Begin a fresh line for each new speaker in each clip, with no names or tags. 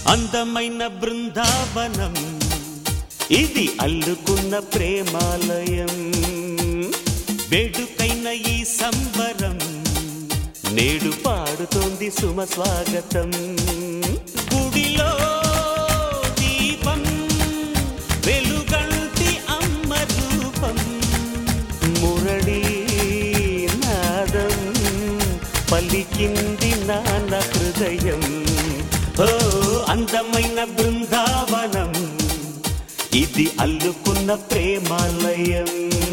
అందమైన బృందావనం ఇది అల్లుకున్న ప్రేమాలయం వేడుకైన ఈ సంబరం నేడు పాడుతోంది సుమ స్వాగతం గుడిలో దీపం వెలుగంటి అమ్మ రూపం మురళీ నాదం పలికింది నాన్న హృదయం ఓ అందమైన బృందావనం ఇది అల్లుకున్న ప్రేమాలయం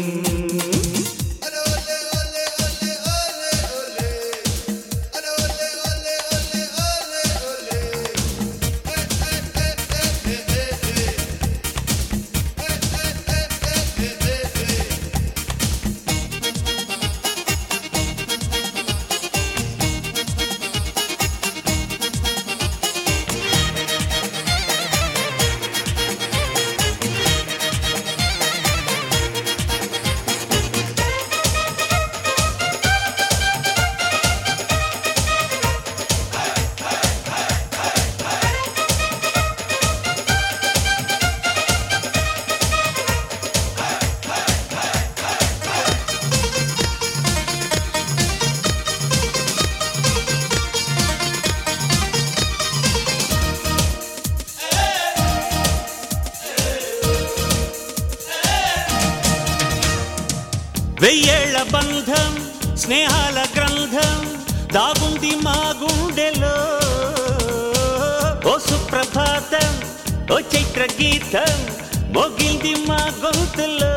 వెయ్యేళ్ల బంధం స్నేహాల గ్రంథం దాగుంది మా గుండెలో ఓ సుప్రభాతం ఓ చైత్ర గీతం మోగిల్ది మా గొంతులో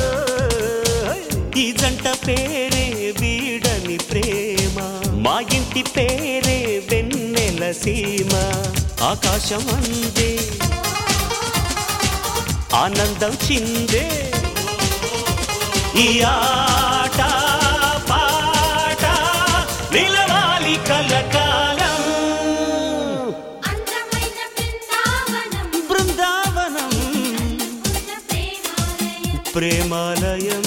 ఈ జంట పేరే వీడని ప్రేమ మా ఇంటి పేరే వెన్నెల సీమ ఆకాశం అందే ఆనందం చిందే ఈ ఆట పాట నిలవాలి కలకాలం
అందమైన బృందావనం
బృందావనం
ఉన్న ప్రేమాలయం
ప్రేమాలయం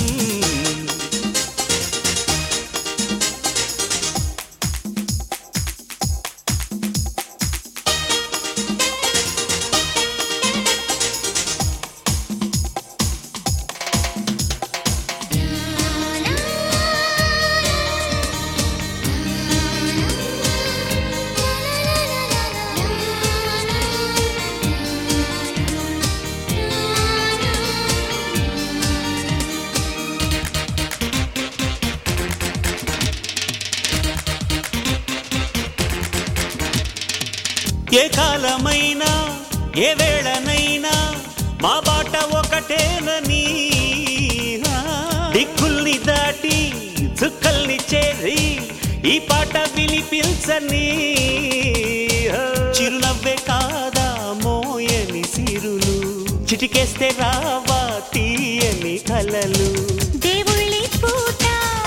ఏ కాలమైనా ఏ వేళనైనా మా బాట ఒకటేనని దిక్కుల్ని దాటి చుక్కల్ని చేరి ఈ పాట వినిపించని చిరునవ్వే కాదా మోయని సిరులు చిటికేస్తే రావా తీయని కలలు
దేవుళ్ళి పూట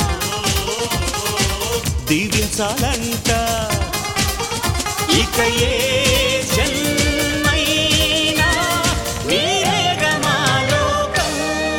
దీవించాలంట ఇక ఏ జన్మైనా నీరేగమాలోకం.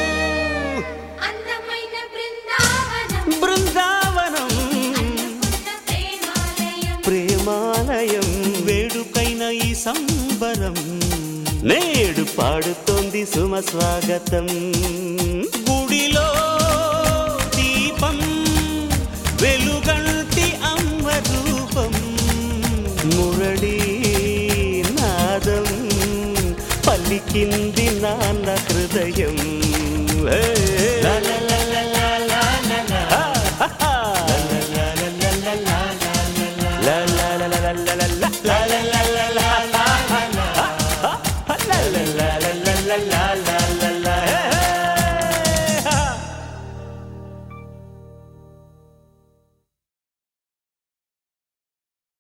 అందమైన బృందావనం
బృందావనం
ఉన్న ప్రేమాలయం
ప్రేమాలయం వేడుకైన ఈ సంబరం నేడు పాడుతోంది సుమ స్వాగతం గుడిలో దీపం వెలుగంటి అమ్మ రూపం మురళీ నాదం పలికింది నాన్న హృదయం హే